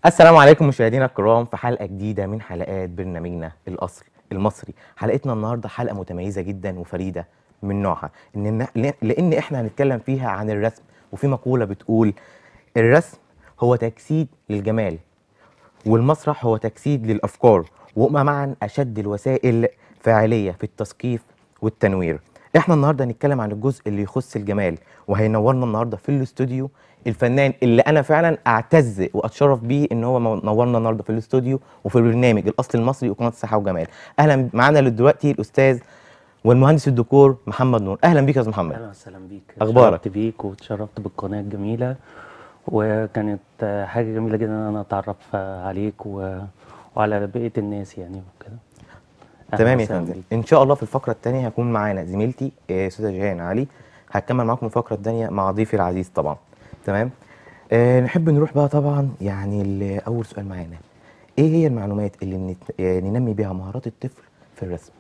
السلام عليكم مشاهدينا الكرام في حلقة جديدة من حلقات برنامجنا الأصل المصري حلقتنا النهاردة حلقة متميزة جدا وفريدة من نوعها إن لأن إحنا هنتكلم فيها عن الرسم وفي مقولة بتقول الرسم هو تجسيد للجمال والمسرح هو تجسيد للأفكار وهما معا أشد الوسائل فاعلية في التثقيف والتنوير احنا النهارده هنتكلم عن الجزء اللي يخص الجمال وهينورنا النهارده في الاستوديو الفنان اللي انا فعلا اعتز واتشرف بيه ان هو مو- نورنا النهارده في الاستوديو وفي البرنامج الاصل المصري وقناه صحه وجمال اهلا معانا دلوقتي الاستاذ والمهندس الديكور محمد نور اهلا بيك يا استاذ محمد اهلا وسهلا بيك أخبارك؟ اتشرفت بيك واتشرفت بالقناه الجميله وكانت آه، حاجه جميله جدا ان انا اتعرف آه، عليك و... وعلى بقيه الناس يعني وكده أهلا تمام يا وسهلا فندم بيك. ان شاء الله في الفقره الثانيه هيكون معانا زميلتي آه، استاذه جيهان علي هكمل معاكم الفقره الثانيه مع ضيفي العزيز طبعا تمام آه نحب نروح بقى طبعا يعني ل- اول سؤال معانا ايه هي المعلومات اللي نت- آه، ننمي بيها مهارات الطفل في الرسم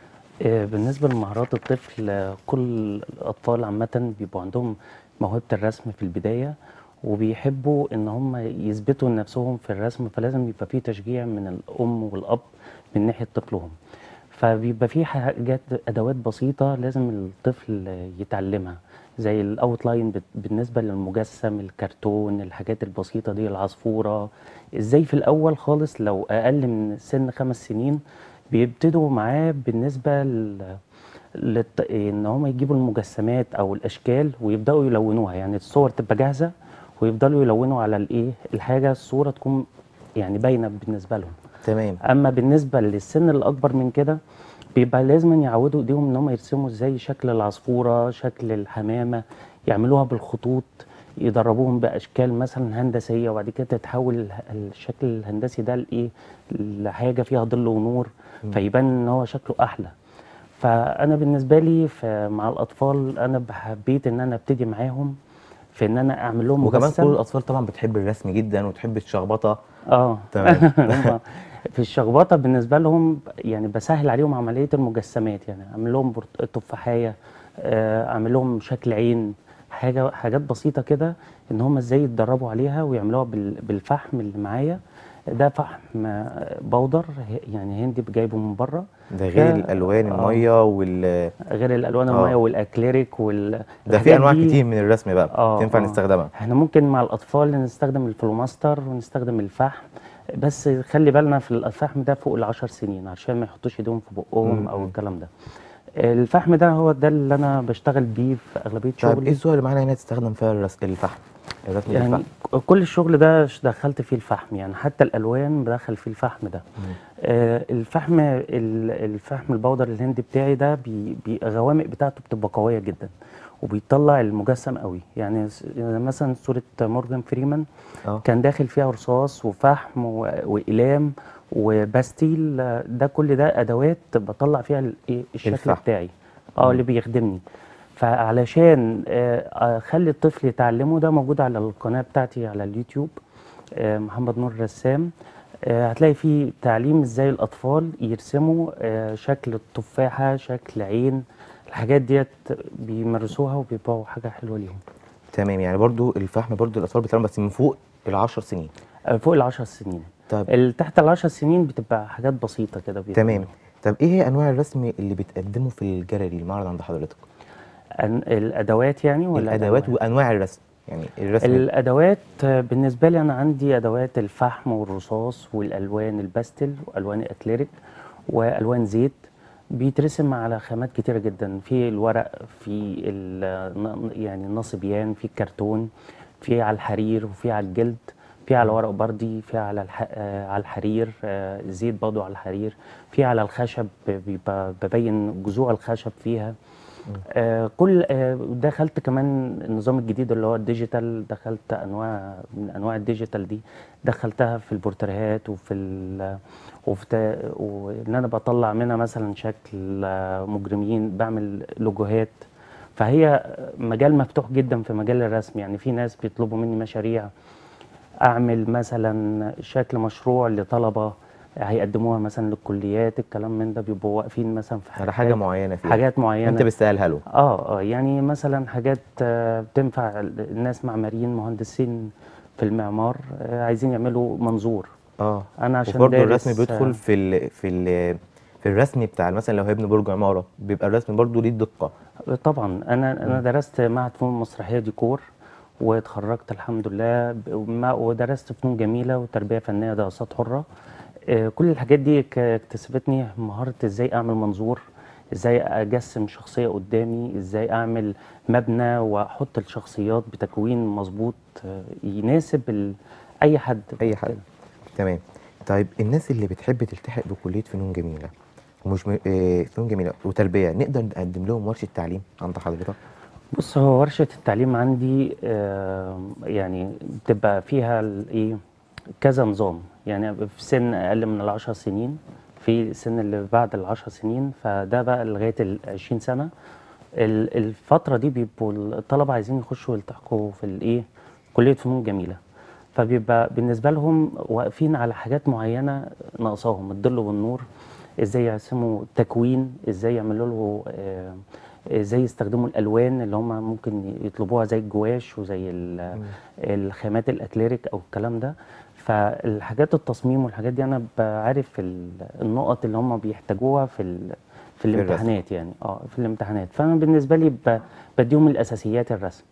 آه، بالنسبه لمهارات الطفل آه، كل الاطفال عامه بيبقوا عندهم موهبه الرسم في البدايه وبيحبوا ان هم يثبتوا نفسهم في الرسم فلازم يبقى في تشجيع من الام والاب من ناحيه طفلهم فبيبقى في حاجات ادوات بسيطه لازم الطفل يتعلمها زي الاوتلاين بت- بالنسبه للمجسم الكرتون الحاجات البسيطه دي العصفوره ازاي في الاول خالص لو اقل من سن خمس سنين بيبتدوا معاه بالنسبه ل... للت... ان هم يجيبوا المجسمات او الاشكال ويبداوا يلونوها يعني الصور تبقى جاهزه ويفضلوا يلونوا على الايه الحاجه الصوره تكون يعني باينه بالنسبه لهم تمام اما بالنسبه للسن الاكبر من كده بيبقى لازم يعودوا ايديهم ان هم يرسموا ازاي شكل العصفوره شكل الحمامه يعملوها بالخطوط يدربوهم باشكال مثلا هندسيه وبعد كده تتحول اله- الشكل الهندسي ده لايه لحاجه فيها ظل ونور فيبان ان هو شكله احلى فانا بالنسبه لي ف- مع الاطفال انا حبيت ان انا ابتدي معاهم في ان انا اعمل لهم وكمان مجسم. كل الاطفال طبعا بتحب الرسم جدا وتحب الشخبطه اه تمام. هم في الشخبطه بالنسبه لهم يعني بسهل عليهم عمليه المجسمات يعني اعمل لهم برت- تفاحيه آه، اعمل لهم شكل عين حاجه حاجات بسيطه كده ان هم ازاي يتدربوا عليها ويعملوها بال- بالفحم اللي معايا ده فحم آه، بودر ه- يعني هندي جايبه من بره ده غير ف- الالوان آه. الميه وال غير الالوان آه. الميه والاكليريك وال ده في الحاجات انواع دي- كتير من الرسم بقى آه، تنفع آه. نستخدمها احنا ممكن مع الاطفال نستخدم الفلوماستر ونستخدم الفحم بس خلي بالنا في الفحم ده فوق العشر سنين عشان ما يحطوش ايديهم في بقهم او الكلام ده الفحم ده هو ده اللي انا بشتغل بيه في اغلبيه طيب شغلي ايه الصور اللي معانا هنا تستخدم فيها الرس... الفحم الرسم يعني بالفحم ك- كل الشغل ده ش- دخلت فيه الفحم يعني حتى الالوان بدخل فيه الفحم ده آه الفحم ال- الفحم البودر الهندي بتاعي ده بي بي الغوامق بتاعته بتبقى قويه جدا وبيطلع المجسم قوي يعني س- يعني مثلا صوره مورجان فريمان اه كان داخل فيها رصاص وفحم و- واقلام وباستيل آه، ده كل ده ادوات بطلع فيها ال- إيه الشكل الفحم. بتاعي اه اللي بيخدمني فعلشان آه، اخلي الطفل يتعلمه ده موجود على القناه بتاعتي على اليوتيوب آه، محمد نور رسام آه، هتلاقي فيه تعليم ازاي الاطفال يرسموا آه، شكل التفاحه شكل عين الحاجات ديت بيمارسوها وبيبقوا حاجه حلوه ليهم تمام يعني برضو الفحم برضو الاطفال بتعمل بس من فوق العشر سنين آه، فوق العشر سنين طب ال- تحت العشر سنين بتبقى حاجات بسيطة كده تمام بيتعملوا. طب ايه هي انواع الرسم اللي بتقدمه في الجاليري المعرض عند حضرتك أن- الأدوات يعني ولا الادوات أنواع؟ وانواع الرسم يعني الرسم الأدوات آه، بالنسبة لي أنا عندي أدوات الفحم والرصاص والألوان الباستل وألوان الأكليريك وألوان زيت بيترسم على خامات كتيرة جدا في الورق في ال- يعني النصبيان في الكرتون في على الحرير وفي على الجلد في على ورق بردي في على الح... آه، على الحرير آه، زيت برضو على الحرير في على الخشب بيبقى ببين جذوع الخشب فيها آه كل آه دخلت كمان النظام الجديد اللي هو الديجيتال دخلت انواع من انواع الديجيتال دي دخلتها في البورتريهات وفي ال وفي تا- وان انا بطلع منها مثلا شكل آه، مجرمين بعمل لوجوهات فهي مجال مفتوح جدا في مجال الرسم يعني في ناس بيطلبوا مني مشاريع اعمل مثلا شكل مشروع لطلبه هيقدموها مثلا للكليات الكلام من ده بيبقوا واقفين مثلا في على حاجه معينه فيها حاجات معينه انت بتسالها له اه اه يعني مثلا حاجات آه، بتنفع الناس معماريين مهندسين في المعمار آه، عايزين يعملوا منظور اه انا عشان وبرضه دارس الرسم بيدخل في ال في ال في الرسم بتاع مثلا لو هيبني برج عمارة بيبقى الرسم برضه ليه دقة طبعا انا انا درست معهد فنون مسرحيه ديكور واتخرجت الحمد لله ب- وما- ودرست فنون جميله وتربيه فنيه دراسات حره آه، كل الحاجات دي ك- اكتسبتني مهاره ازاي اعمل منظور ازاي اجسم شخصيه قدامي ازاي اعمل مبنى واحط الشخصيات بتكوين مظبوط آه، يناسب ال... اي حد اي حاجة تمام طيب الناس اللي بتحب تلتحق بكلية فنون جميلة ومش م... آه فنون جميلة وتربية نقدر نقدم لهم ورشة تعليم عند حضرتك بص هو ورشة التعليم عندي آه، يعني بتبقى فيها الايه كذا نظام يعني في سن اقل من العشر سنين في سن اللي بعد العشر سنين فده بقى لغاية العشرين سنة ال- الفترة دي بيبقوا الطلبة عايزين يخشوا يلتحقوا في الايه كلية فنون جميلة فبيبقى بالنسبة لهم واقفين على حاجات معينة ناقصاهم الظل والنور ازاي يرسموا تكوين ازاي يعملوا له آه، ازاي يستخدموا الالوان اللي هم ممكن يطلبوها زي الجواش وزي ال- الخامات الاكليريك او الكلام ده فالحاجات التصميم والحاجات دي انا بعرف ال- النقط اللي هم بيحتاجوها في ال- في الرسم. الامتحانات يعني اه في الامتحانات فانا بالنسبه لي ب- بديهم الاساسيات الرسم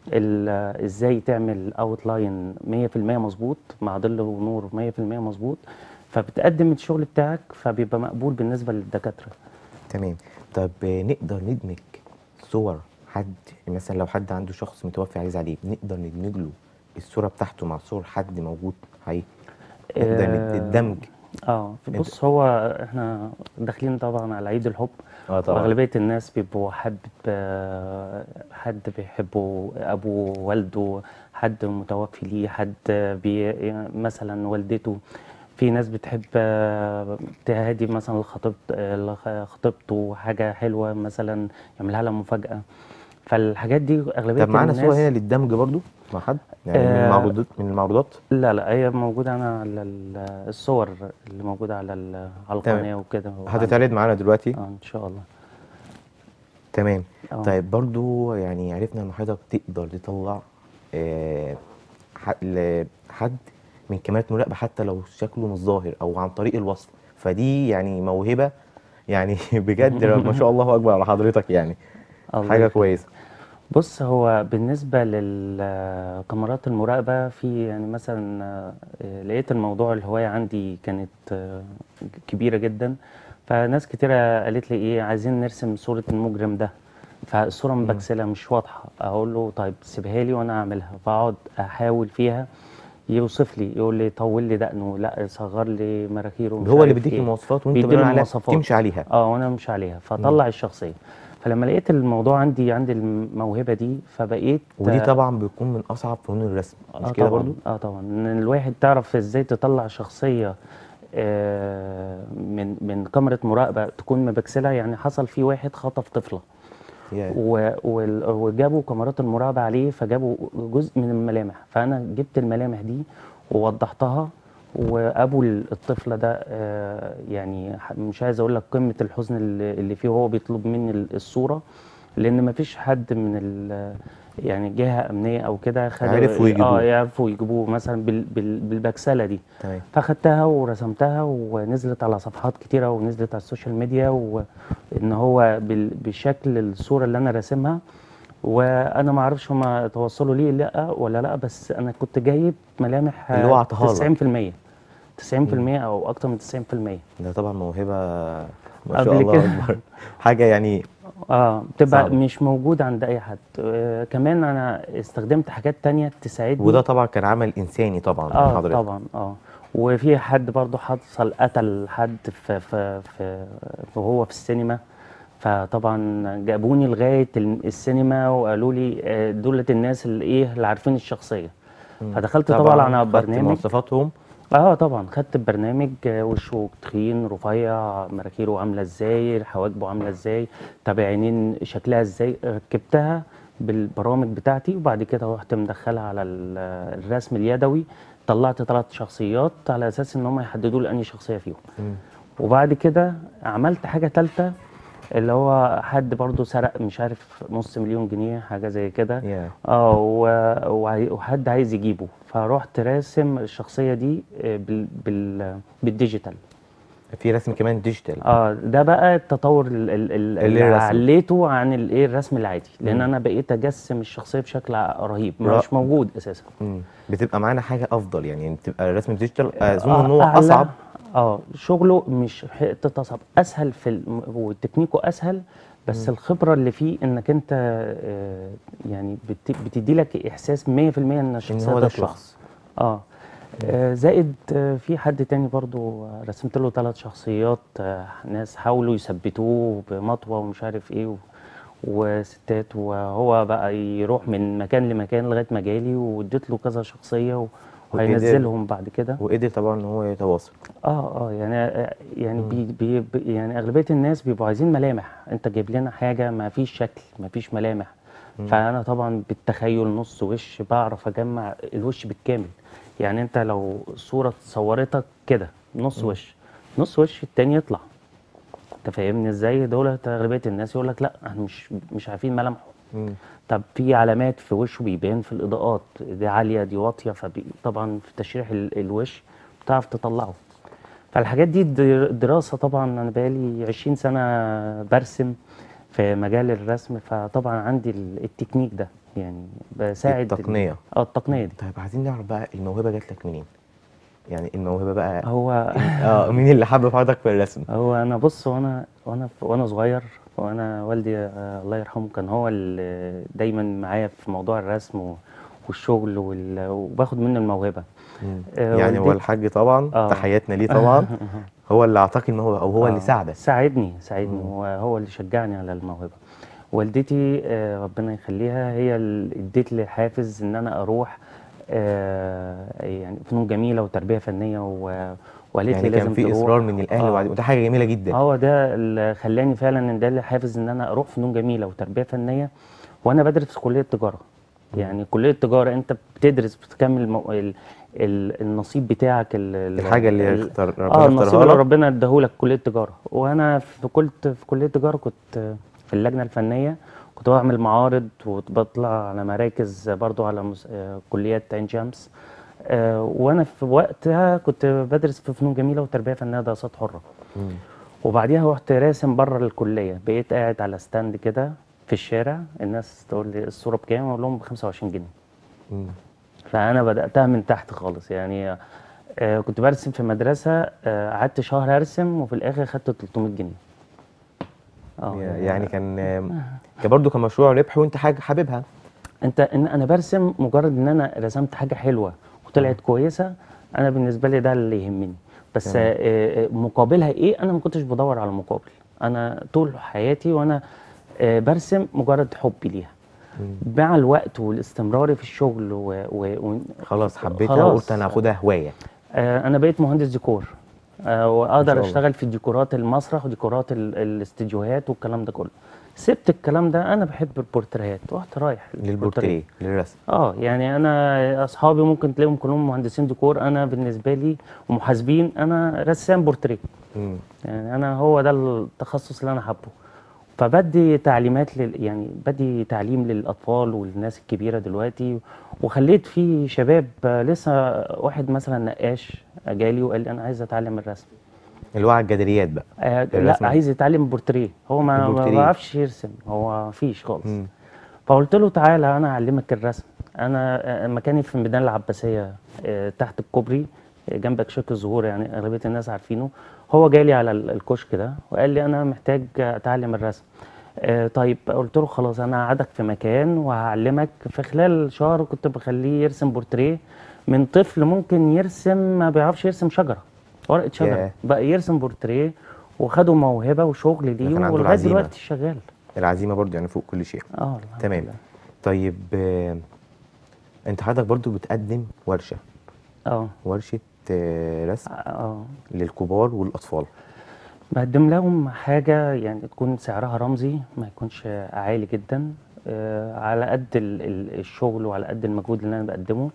ال- ازاي تعمل اوتلاين 100% مظبوط مع ظل ونور 100% مظبوط فبتقدم الشغل بتاعك فبيبقى مقبول بالنسبه للدكاتره تمام طب آه، نقدر ندمج صور حد مثلا لو حد عنده شخص متوفي عايز عليه نقدر ندمج له الصورة بتاعته مع صور حد موجود حي نقدر آه، ندمج اه بص هو احنا داخلين طبعا على عيد الحب اه طبعا واغلبيه الناس بيبقوا حابب آه، حد بيحبه ابوه والده حد متوفي ليه حد بي مثلا والدته في ناس بتحب آه، تهادي مثلا لخطيبت آه، لخطيبته حاجه حلوه مثلا يعملها لها مفاجاه فالحاجات دي اغلبيه طب معانا الناس صور هنا للدمج برضو مع حد يعني من آه، المعروضات من المعروضات لا لا هي موجودة أنا على ال- الصور اللي موجودة على ال- على تمام. القناة وكده هتتعرض معانا دلوقتي اه إن شاء الله تمام اه طيب برضو يعني عرفنا ان حضرتك تقدر تطلع آه، ح- ل- حد من كاميرات مراقبة حتى لو شكله مش ظاهر او عن طريق الوصف فدي يعني موهبة يعني بجد ما شاء الله اكبر على حضرتك يعني الله حاجة يخليك. كويسة بص هو بالنسبة للكاميرات المراقبة في يعني مثلا آه، لقيت الموضوع الهواية عندي كانت آه، كبيرة جدا فناس كتيرة قالت لي إيه عايزين نرسم صورة المجرم ده فالصورة مبكسلة مش واضحة أقول له طيب سيبها لي وأنا أعملها فأقعد أحاول فيها يوصف لي يقول لي طول لي دقنه لا صغر لي مراخيره مش هو اللي عارف بيديك إيه. المواصفات وانت بيديني بناء عليها المواصفات. تمشي عليها اه وانا مش عليها فطلع الشخصيه فلما لقيت الموضوع عندي عندي الموهبه دي فبقيت ودي طبعا بيكون من اصعب فنون الرسم مش اه كده طبعا برضو اه طبعا ان الواحد تعرف ازاي تطلع شخصيه آه من من كاميرا مراقبه تكون مبكسله يعني حصل في واحد خطف طفله يا. و- وال- وجابوا كاميرات المراقبه عليه فجابوا جزء من الملامح فانا جبت الملامح دي ووضحتها وابو ال- الطفله ده آه، يعني ح- مش عايز اقول لك قمه الحزن اللي اللي فيه وهو بيطلب مني ال- الصوره لان ما فيش حد من ال يعني جهه امنيه او كده خدوا عرفوا يجيبوه. اه يعرفوا يجيبوه مثلا بال بال بالبكسله دي تمام فاخدتها ورسمتها ونزلت على صفحات كتيرة ونزلت على السوشيال ميديا وان هو بال- بشكل الصورة اللي انا راسمها وانا ما اعرفش هما توصلوا ليه لا ولا لا بس انا كنت جايب ملامح اللي هو عطاها لك. 90% 90% او اكتر من 90% ده طبعا موهبة ما قبل شاء الله كده. اكبر حاجة يعني اه بتبقى صعبة. مش موجودة عند اي حد آه كمان انا استخدمت حاجات تانية تساعدني وده طبعا كان عمل انساني طبعا من اه حضرتك طبعا اه وفي حد برضه حصل قتل حد في في في وهو في السينما فطبعا جابوني لغايه ال- السينما وقالوا لي آه، دولت الناس اللي ايه اللي عارفين الشخصيه فدخلت طبعا على خدت برنامج مواصفاتهم اه طبعا خدت البرنامج آه، وشه تخين رفيع مراخيره عامله ازاي حواجبه عامله ازاي طب عينين شكلها ازاي ركبتها بالبرامج بتاعتي وبعد كده رحت مدخلها على ال- الرسم اليدوي طلعت ثلاث شخصيات على اساس ان هم يحددوا لي انهي شخصيه فيهم مم. وبعد كده عملت حاجه ثالثه اللي هو حد برضو سرق مش عارف نص مليون جنيه حاجه زي كده يا اه و- وعاي- وحد عايز يجيبه فرحت راسم الشخصيه دي آه، بال بال بالديجيتال في رسم كمان ديجيتال اه ده بقى التطور ال- ال- ال- اللي الرسم. عليته عن الايه الرسم العادي لان مم. انا بقيت اجسم الشخصيه بشكل رهيب رائع. مش موجود اساسا مم. بتبقى معانا حاجه افضل يعني بتبقى الرسم ديجيتال اظن آه، ان هو أعلى- اصعب اه شغله مش حته اصعب اسهل في الم... وتكنيكه اسهل بس الخبره اللي فيه انك انت آه، يعني بت... بتدي لك احساس 100% ان الشخص هو ده ده الشخص الشخص. اه آه، زائد آه، في حد تاني برضو آه، رسمت له ثلاث شخصيات آه، ناس حاولوا يثبتوه بمطوه ومش عارف ايه و... وستات وهو بقى يروح من مكان لمكان لغايه ما جالي واديت له كذا شخصيه و... وقدر- وهينزلهم بعد كده وقدر طبعا ان هو يتواصل اه اه يعني يعني بي بي بي- يعني اغلبيه الناس بيبقوا عايزين ملامح انت جايب لنا حاجه ما فيش شكل ما فيش ملامح فانا طبعا بالتخيل نص وش بعرف اجمع الوش بالكامل يعني انت لو صوره صورتك كده نص وش نص وش التاني يطلع انت فاهمني ازاي دولت اغلبيه الناس يقول لك لا احنا مش مش عارفين ملامحه مم. طب في علامات في وشه بيبان في الاضاءات دي عاليه دي واطيه فطبعا في تشريح ال- الوش بتعرف تطلعه فالحاجات دي در- دراسه طبعا انا بقالي 20 سنه برسم في مجال الرسم فطبعا عندي ال- التكنيك ده يعني بساعد ال- التقنية. اه التقنيه دي طيب عايزين نعرف بقى الموهبه جات لك منين يعني الموهبه بقى هو اه مين اللي حابب حضرتك في الرسم هو انا بص وانا وانا وانا صغير وانا والدي آه، الله يرحمه كان هو اللي دايما معايا في موضوع الرسم و- والشغل وال- وباخد منه الموهبه مم. آه، يعني هو والدتي- الحاج طبعا آه. تحياتنا ليه طبعا هو اللي اعطاك الموهبه او هو اللي آه، ساعدك ساعدني ساعدني وهو اللي شجعني على الموهبه والدتي آه، ربنا يخليها هي اللي ادت لي حافز ان انا اروح آه، يعني فنون جميله وتربيه فنيه و- وقالت يعني لي لازم كان في تروح. اصرار من الاهل آه. وبعد وده حاجه جميله جدا هو ده اللي خلاني فعلا ان ده اللي حافز ان انا اروح فنون جميله وتربيه فنيه وانا بدرس في كليه تجاره يعني كليه تجاره انت بتدرس بتكمل مو... ال... ال... النصيب بتاعك ال... ال- الحاجه اللي ال- اختار اه ربنا النصيب اختارها اللي لك ربنا اداهولك كليه تجاره وانا في كنت في كليه تجاره كنت في اللجنه الفنيه كنت بعمل معارض وبطلع على مراكز برضو على مس... آه، كليات عين شمس آه، وانا في وقتها كنت بدرس في فنون جميله وتربيه فنيه دراسات حره مم. وبعديها رحت راسم بره الكليه بقيت قاعد على ستاند كده في الشارع الناس تقول لي الصوره بكام اقول لهم ب 25 جنيه مم. فانا بداتها من تحت خالص يعني آه كنت برسم في مدرسه آه، قعدت شهر ارسم وفي الاخر خدت 300 جنيه اه يعني كان كان برضه كان مشروع ربح وانت حاجه حاببها انت ان انا برسم مجرد ان انا رسمت حاجه حلوه وطلعت كويسه انا بالنسبه لي ده اللي يهمني بس تمام. آه، آه، مقابلها ايه انا ما كنتش بدور على مقابل انا طول حياتي وانا آه، برسم مجرد حبي ليها مع الوقت والاستمرار في الشغل و... و... و... خلاص حبيتها خلاص. وقلت انا هاخدها هوايه آه، انا بقيت مهندس ديكور آه، واقدر الله. اشتغل في ديكورات المسرح وديكورات ال- الاستديوهات والكلام ده كله سبت الكلام ده انا بحب البورتريهات رحت رايح للبورتريه للرسم اه يعني انا اصحابي ممكن تلاقيهم كلهم مهندسين ديكور انا بالنسبه لي ومحاسبين انا رسام بورتريه مم. يعني انا هو ده التخصص اللي انا حابه فبدي تعليمات لل يعني بدي تعليم للاطفال والناس الكبيره دلوقتي وخليت في شباب آه، لسه واحد مثلا نقاش جالي وقال لي انا عايز اتعلم الرسم اللي هو على الجداريات بقى آه لا الرسم. عايز يتعلم بورتريه هو ما ما البورتريه. بيعرفش يرسم هو مفيش خالص مم. فقلت له تعالى انا اعلمك الرسم انا آه، مكاني في ميدان العباسيه آه، تحت الكوبري آه، جنب كشك الزهور يعني اغلبيه الناس عارفينه هو جالي على ال- الكشك ده وقال لي انا محتاج اتعلم الرسم آه، طيب قلت له خلاص انا هقعدك في مكان وهعلمك في خلال شهر كنت بخليه يرسم بورتريه من طفل ممكن يرسم ما بيعرفش يرسم شجره ورقه شجره ياه. بقى يرسم بورتريه وخدوا موهبه وشغل كان ليه عنده ولغايه العزيمة. دلوقتي شغال العزيمه برضه يعني فوق كل شيء اه الحمد تمام لله. طيب آه، انت حضرتك برضه بتقدم ورشه اه ورشه آه، رسم اه للكبار والاطفال بقدم لهم حاجة يعني تكون سعرها رمزي ما يكونش عالي جدا آه على قد ال- ال- الشغل وعلى قد المجهود اللي أنا بقدمه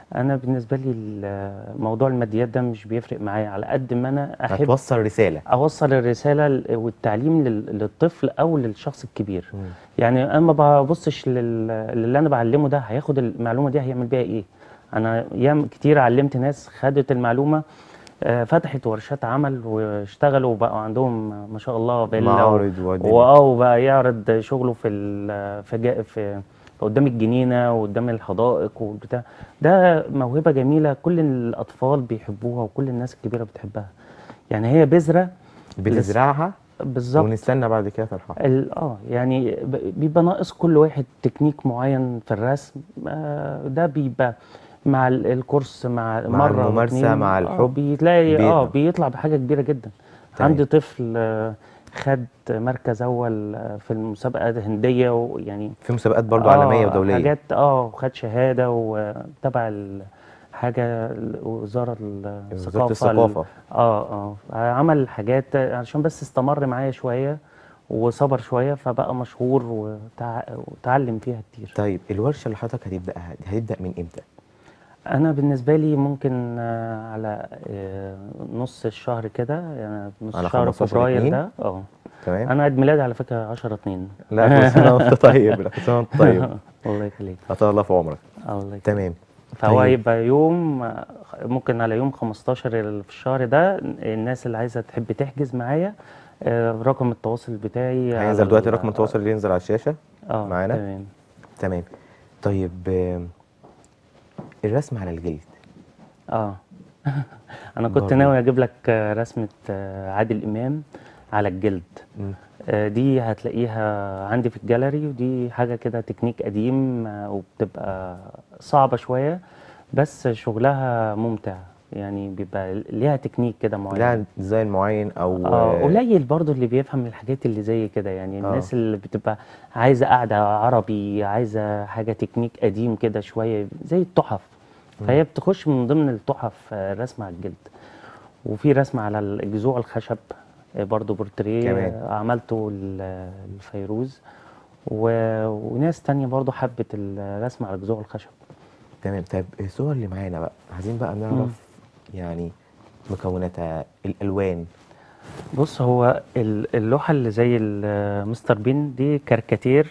انا بالنسبه لي ال- موضوع الماديات ده مش بيفرق معايا على قد ما انا احب هتوصل رساله اوصل الرساله ل- والتعليم لل- للطفل او للشخص الكبير مم. يعني انا ما ببصش لل- اللي انا بعلمه ده هياخد المعلومه دي هيعمل بيها ايه انا ايام كتير علمت ناس خدت المعلومه آه، فتحت ورشات عمل واشتغلوا وبقوا عندهم ما شاء الله فيلا و- معارض ودنيا. واه وبقى يعرض شغله في ال- في جا- في قدام الجنينه وقدام الحدائق والبتاع ده موهبه جميله كل الاطفال بيحبوها وكل الناس الكبيره بتحبها يعني هي بذره بنزرعها بالظبط ونستنى بعد كده فرحة ال- اه يعني ب- بيبقى ناقص كل واحد تكنيك معين في الرسم آه ده بيبقى مع ال- الكورس مع, مع مرة الممارسة، واتنين، مع آه الحب، بيتلاقي اه بيطلع. بيطلع بحاجة كبيرة جدا تمام. عندي طفل آه خد مركز أول آه، في المسابقة الهندية ويعني في مسابقات برضو آه عالمية ودولية حاجات اه وخد شهادة وتبع ال- حاجة وزارة الثقافة وزارة الثقافة اه اه عمل حاجات عشان بس استمر معايا شوية وصبر شوية فبقى مشهور وتع... وتعلم فيها كتير طيب الورشة اللي حضرتك هتبدأها دي هتبدأ من امتى؟ أنا بالنسبة لي ممكن آه، على آه، نص الشهر كده يعني نص على شهر 15 فبراير اتنين؟ ده اه تمام؟ أنا عيد ميلادي على فكرة 10 2 لا كل سنة وانت طيب لا كل سنة وانت طيب الله يخليك أطال الله في عمرك الله يخليك تمام فهو طيب. هيبقى يوم ممكن على يوم 15 اللي في الشهر ده الناس اللي عايزه تحب تحجز معايا آه، رقم التواصل بتاعي على هينزل دلوقتي ال- رقم التواصل اللي ينزل على الشاشة اه معانا؟ تمام تمام طيب آم، الرسم على الجلد اه انا كنت برضو. ناوي اجيب لك آه، رسمه آه، عادل امام على الجلد مم. آه، دي هتلاقيها عندي في الجاليري ودي حاجه كده تكنيك قديم آه، وبتبقى صعبه شويه بس شغلها ممتع يعني بيبقى ليها تكنيك كده معين لها ديزاين معين أو اه قليل برضو اللي بيفهم الحاجات اللي زي كده يعني آه. الناس اللي بتبقى عايزه قاعده عربي عايزه حاجه تكنيك قديم كده شويه زي التحف فهي بتخش من ضمن التحف آه، الرسم على الجلد وفي رسم على الجذوع الخشب آه، برضو بورتريه كمان. آه، عملته ل- لفيروز و- وناس تانية برضو حبت الرسم على جذوع الخشب تمام طيب الصور اللي معانا بقى عايزين بقى نعرف يعني مكوناتها الألوان بص هو ال- اللوحة اللي زي ال- مستر بين دي كاريكاتير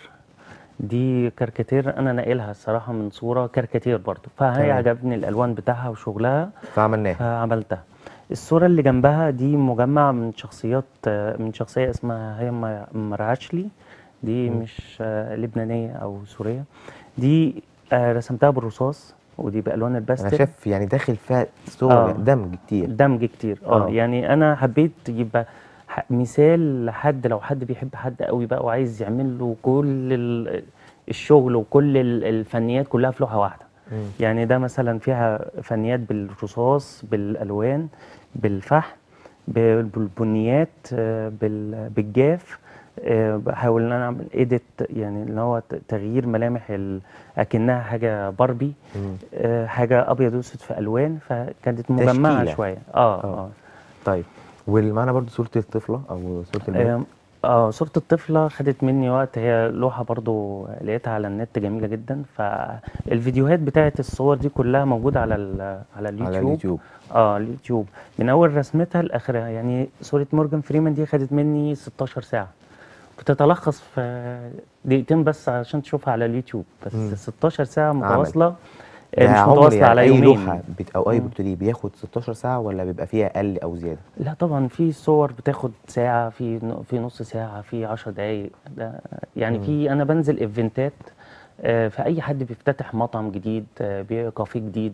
دي كاريكاتير انا ناقلها الصراحة من صورة كاريكاتير برضو فهي تمام. عجبني الالوان بتاعها وشغلها فعملناها فعملتها الصورة اللي جنبها دي مجمع من شخصيات من شخصية اسمها هي مرعشلي دي مش آه، لبنانية او سورية دي آه، رسمتها بالرصاص ودي بالوان أنا الباستل شايف يعني داخل فيها صور آه. دمج كتير دمج كتير اه آه. يعني انا حبيت يبقى ح- مثال لحد لو حد بيحب حد قوي بقى وعايز يعمل له كل ال- الشغل وكل ال- الفنيات كلها في لوحه واحده مم. يعني ده مثلا فيها فنيات بالرصاص بالالوان بالفحم بال- بالبنيات آه، بال- بالجاف آه، بحاول ان انا اعمل ايديت يعني اللي هو ت- تغيير ملامح ال- اكنها حاجه باربي مم. آه، حاجه ابيض واسود في الوان فكانت مجمعه تشكيلة. شويه اه آه. اه طيب واللي معانا برضو صورة الطفلة أو صورة البنت آم، اه صورة الطفلة خدت مني وقت هي لوحة برضو لقيتها على النت جميلة جدا فالفيديوهات بتاعت الصور دي كلها موجودة على ال- على اليوتيوب على اليوتيوب اه اليوتيوب من أول رسمتها لآخرها يعني صورة مورجان فريمان دي خدت مني 16 ساعة بتتلخص في دقيقتين بس عشان تشوفها على اليوتيوب بس مم. 16 ساعة متواصلة آه، ده مش عمر متواصلة يعني على أي يومين لوحة بت... أو أي مم. بورتريه بياخد 16 ساعة ولا بيبقى فيها أقل أو زيادة؟ لا طبعا في صور بتاخد ساعة في ن- في نص ساعة في عشر دقايق ده يعني في أنا بنزل إيفنتات آه، فأي حد بيفتتح مطعم جديد آه، بي- كافيه جديد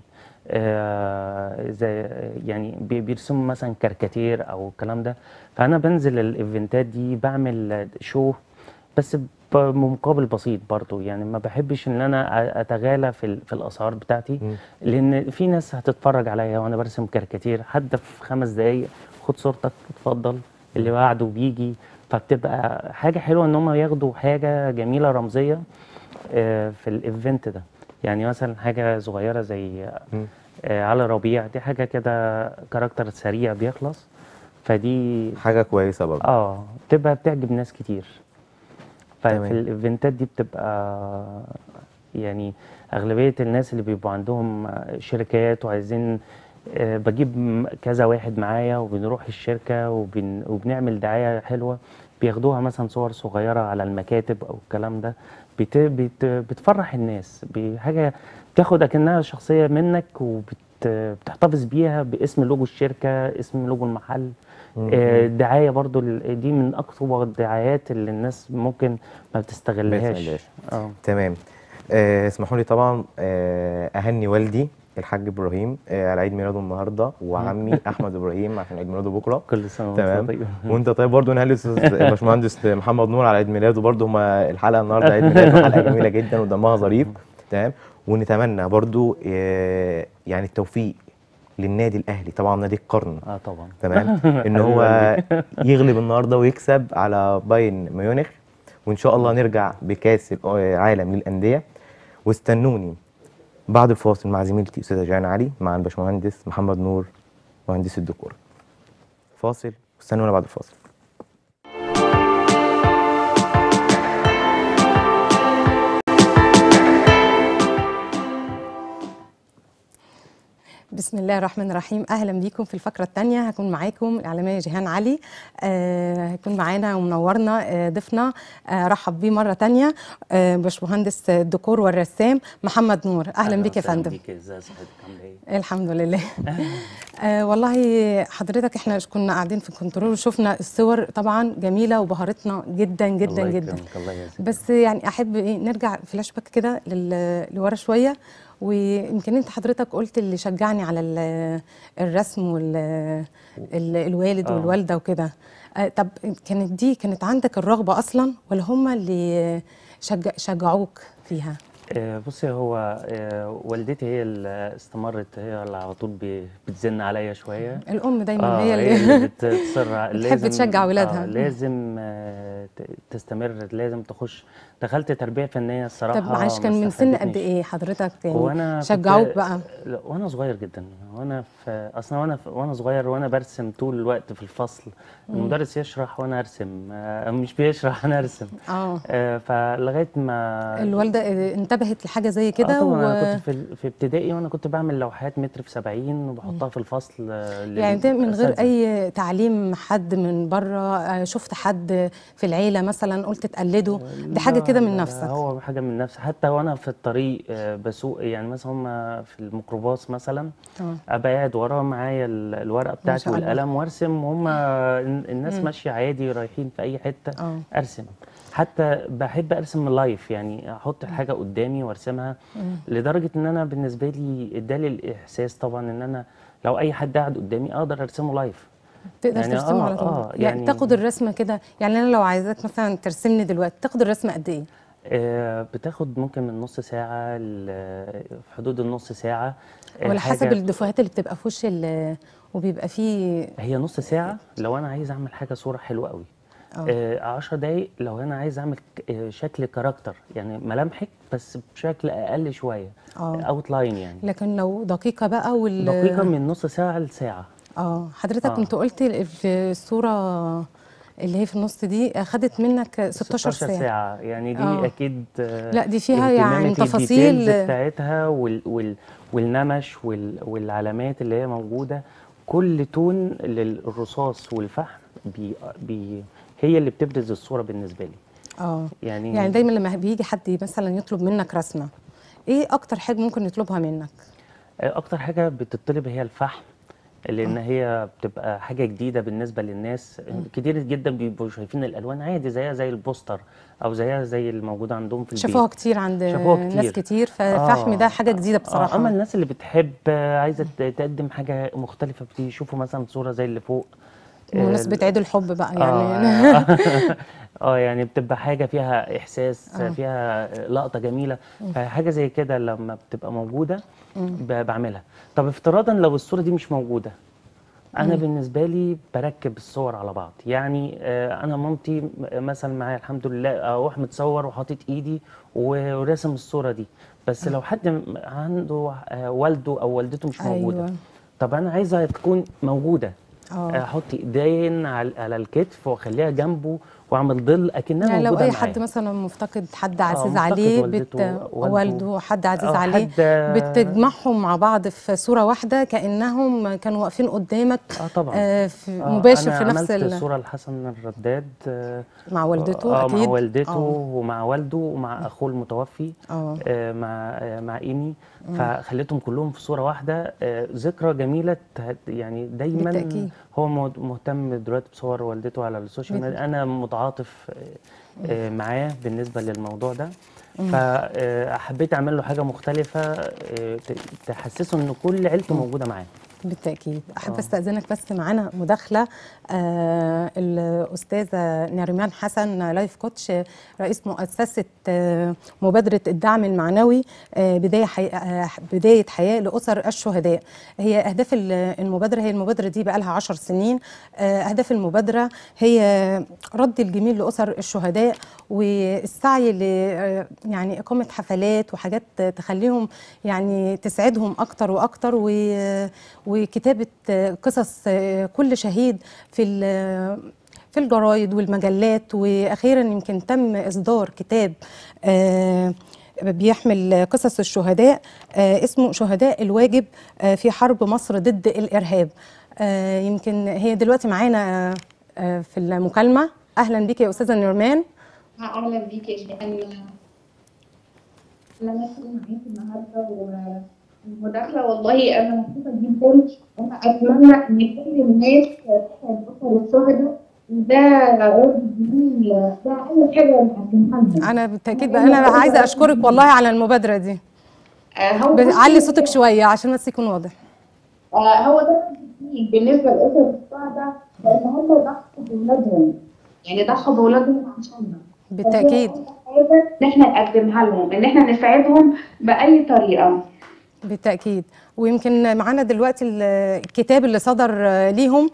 آه، زي يعني بي- بيرسموا مثلا كاريكاتير أو الكلام ده فأنا بنزل الإيفنتات دي بعمل شو بس بمقابل بسيط برضو يعني ما بحبش ان انا أ- اتغالى في ال- في الاسعار بتاعتي مم. لان في ناس هتتفرج عليا وانا برسم كاريكاتير حتى في خمس دقايق خد صورتك اتفضل اللي بعده بيجي فبتبقى حاجه حلوه ان هم ياخدوا حاجه جميله رمزيه آه، في الايفنت ده يعني مثلا حاجه صغيره زي مم. آه، علي ربيع دي حاجه كده كاركتر سريع بيخلص فدي حاجة كويسة برضو اه بتبقى بتعجب ناس كتير ففي تمام. الايفنتات دي بتبقى يعني اغلبيه الناس اللي بيبقوا عندهم آه، شركات وعايزين آه، بجيب م- كذا واحد معايا وبنروح الشركه وبن وبنعمل دعايه حلوه بياخدوها مثلا صور صغيره على المكاتب او الكلام ده بت بت بتفرح الناس بحاجه بتاخد اكنها شخصيه منك وبتحتفظ بيها باسم لوجو الشركه اسم لوجو المحل آه، الدعايه برضو ال- دي من اكبر الدعايات اللي الناس ممكن ما بتستغلهاش بتستغلهاش. اه تمام آه، اسمحوا لي طبعا آه، اهني والدي الحاج ابراهيم آه، على عيد ميلاده النهارده وعمي احمد ابراهيم عشان عيد ميلاده بكره كل سنه وانت تمام طيب وانت طيب برضه نهلي استاذ باشمهندس محمد نور على عيد ميلاده برضه هما الحلقه النهارده عيد ميلاده حلقه جميله جدا ودمها ظريف تمام ونتمنى برضه آه، يعني التوفيق للنادي الاهلي طبعا نادي القرن اه طبعا تمام ان هو يغلب النهارده ويكسب على بايرن ميونخ وان شاء الله نرجع بكاس العالم للانديه واستنوني بعد الفاصل مع زميلتي استاذه جيهان علي مع الباشمهندس محمد نور مهندس الديكور فاصل واستنونا بعد الفاصل بسم الله الرحمن الرحيم اهلا بيكم في الفقره الثانيه هكون معاكم الاعلاميه جيهان علي آه هيكون معانا ومنورنا آه ضيفنا آه رحب بيه مره ثانيه آه باشمهندس الديكور والرسام محمد نور اهلا بيك يا وسهلا فندم بيك ازي صحتك عامله ايه الحمد لله آه والله حضرتك احنا كنا قاعدين في الكنترول وشفنا الصور طبعا جميله وبهرتنا جدا جدا الله جدا يكرمك، الله يعزك بس يعني احب ايه نرجع فلاش باك كده لل- لورا شويه ويمكن انت حضرتك قلت اللي شجعني على ال- الرسم والوالد آه. والوالده وكده آه، طب كانت دي كانت عندك الرغبه اصلا ولا هم اللي شجع شجعوك فيها آه، بصي هو آه، والدتي هي اللي استمرت هي اللي على طول ب- بتزن عليا شويه الام دايما اه هي اللي بتصر بتحب تشجع ولادها. آه لازم آه ت- تستمر لازم تخش دخلت تربيه فنيه الصراحه طب معلش ما كان من سن قد استفادتنيش. ايه حضرتك وانا يعني كنت- شجعوك بقى لا، وانا صغير جدا وانا في اصلا وانا في وانا صغير وانا برسم طول الوقت في الفصل المدرس يشرح وانا ارسم آه، مش بيشرح انا ارسم اه آه، فلغايه ما الوالده آه، انتبهت لحاجه زي آه كده طبعا و... انا كنت في ال- في ابتدائي وانا كنت بعمل لوحات متر في 70 وبحطها في الفصل آه، يعني ده من غير للأساتذة. اي تعليم حد من بره آه، شفت حد في العيله مثلا قلت تقلده دي حاجه لا، كده لا، من لا، نفسك هو حاجه من نفسي حتى وانا في الطريق آه، بسوق يعني مثلا هم في الميكروباص مثلا اه ابقى قاعد وراه معايا ال- الورقه بتاعتي شاء الله. والقلم وارسم وهم الناس ماشيه عادي رايحين في اي حته اه ارسم حتى بحب ارسم لايف يعني احط الحاجه قدامي وارسمها لدرجه ان انا بالنسبه لي ادالي الاحساس طبعا ان انا لو اي حد قاعد قدامي اقدر ارسمه لايف تقدر يعني ترسمه آه، على طول آه، يعني, يعني- تاخد الرسمه كده يعني انا لو عايزاك مثلا ترسمني دلوقتي تاخد الرسمه قد ايه آه، بتاخد ممكن من نص ساعه ل- في حدود النص ساعه آه، ولا حسب حاجة- الدفوهات اللي بتبقى في وش ال- وبيبقى فيه هي نص ساعة لو أنا عايز أعمل حاجة صورة حلوة قوي اه آه 10 دقايق لو أنا عايز أعمل ك- آه، شكل كاركتر يعني ملامحك بس بشكل أقل شوية اه أوت لاين يعني لكن لو دقيقه بقى وال دقيقة من نص ساعة لساعة اه حضرتك آه. كنت قلت في الصوره اللي هي في النص دي اخدت منك 16 ساعه ساعة يعني دي آه. أكيد آه، لا دي فيها اهتمامي يعني في تفاصيل الديتيلز بتاعتها وال وال والنمش وال والعلامات اللي هي موجودة كل تون للرصاص والفحم بي بي هي اللي بتبرز الصورة بالنسبة لي اه يعني يعني دايما لما بيجي حد مثلا يطلب منك رسمه ايه اكتر حاجه ممكن يطلبها منك اكتر حاجه بتطلب هي الفحم لان هي بتبقى حاجه جديده بالنسبه للناس كتير جدا بيبقوا شايفين الالوان عادي زيها زي البوستر او زيها زي الموجوده عندهم في البيت شافوها كتير عند شافوها ناس كتير. كتير فالفحم آه. ده حاجه جديده بصراحه آه اما الناس اللي بتحب آه، عايزه ت- تقدم حاجه مختلفه بيشوفوا مثلا صوره زي اللي فوق آه، بمناسبه عيد الحب بقى يعني اه اه يعني بتبقى حاجه فيها احساس آه. فيها لقطه جميله فحاجه زي كده لما بتبقى موجوده ب- بعملها طب افتراضا لو الصوره دي مش موجوده انا بالنسبه لي بركب الصور على بعض يعني آه، انا مامتي م- مثلا معايا الحمد لله اروح متصور وحاطط ايدي و- وراسم الصوره دي بس لو حد م- عنده آه، والده او والدته مش موجوده أيوة. طب انا عايزها تكون موجوده اه احط ايدين على على الكتف واخليها جنبه واعمل ظل اكنها يعني لو موجوده اي معايا حد مثلا مفتقد حد عزيز مفتقد عليه والدته، بت... والده. والده حد عزيز أو عليه حد- بتجمعهم مع بعض في صوره واحده كانهم كانوا واقفين قدامك اه طبعا آه في آه، مباشر أنا في نفس عملت ال... صوره لحسن الرداد آه، مع والدته اه اكيد مع والدته آه. ومع والده ومع اخوه المتوفي اه آه، مع آه، مع ايمي فخليتهم كلهم في صوره واحده آه، ذكرى جميله ته- يعني دايما بالتأكيد. هو مه- مهتم دلوقتي بصور والدته على السوشيال بت- ميديا انا متعاطف آه، آه، معاه بالنسبه للموضوع ده فحبيت اعمل له حاجه مختلفه آه، ت- تحسسه ان كل عيلته موجوده معاه بالتأكيد أحب آه. أستأذنك بس معانا مداخلة آه الأستاذة نريمان حسن لايف كوتش رئيس مؤسسة آه مبادرة الدعم المعنوي آه بداية حي... آه بداية حياة لأسر الشهداء هي أهداف ال- المبادرة هي المبادرة دي بقى لها 10 سنين آه أهداف المبادرة هي رد الجميل لأسر الشهداء والسعي ل آه، يعني إقامة حفلات وحاجات تخليهم يعني تسعدهم أكتر وأكتر و- وكتابة آه، قصص آه، كل شهيد في ال- في الجرايد والمجلات واخيرا يمكن تم اصدار كتاب آه، بيحمل قصص الشهداء آه، اسمه شهداء الواجب آه، في حرب مصر ضد الارهاب آه، يمكن هي دلوقتي معانا آه، آه، في المكالمه اهلا بيك يا استاذه نورمان اهلا بيك يا جيهان انا مبسوطه معاكي النهارده والمداخله والله انا مبسوطه جدا انا اتمنى ان كل الناس تسعد اسر الشهداء ده رد جميل ده اول حاجه نقدمها لهم انا بالتاكيد بقى انا عايزه اشكرك والله على المبادره دي آه، هو بس علي صوتك شويه عشان بس يكون واضح آه، هو ده جديد بالنسبه لاسر الشهداء لان هم ضحوا باولادهم يعني ضحوا باولادهم عشاننا بالتاكيد حاجه ان احنا نقدمها لهم ان احنا نساعدهم باي طريقه بالتاكيد ويمكن معانا دلوقتي ال- الكتاب اللي صدر آه، ليهم